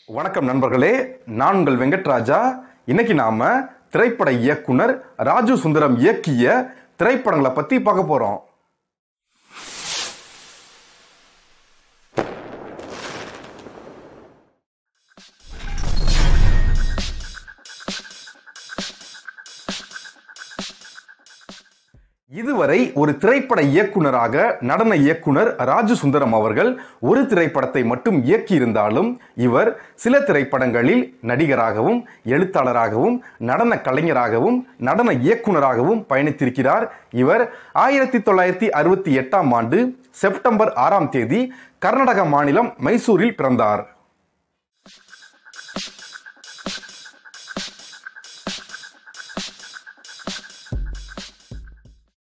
வணக்கம் நண்பர்களே நான் உங்கள் வெங்கட்ராஜா இன்னைக்கு நாம திரைப்பட இயக்குனர் ராஜு சுந்தரம் இயக்கிய திரைப்படங்களை பத்தி பார்க்க போறோம் இதுவரை ஒரு திரைப்பட இயக்குனராக நடன இயக்குனர் ராஜு சுந்தரம் அவர்கள் ஒரு திரைப்படத்தை மட்டும் இயக்கியிருந்தாலும் இவர் சில திரைப்படங்களில் நடிகராகவும் எழுத்தாளராகவும் நடன கலைஞராகவும் நடன இயக்குனராகவும் பயணித்திருக்கிறார் இவர் ஆயிரத்தி தொள்ளாயிரத்தி அறுபத்தி எட்டாம் ஆண்டு செப்டம்பர் ஆறாம் தேதி கர்நாடக மாநிலம் மைசூரில் பிறந்தார்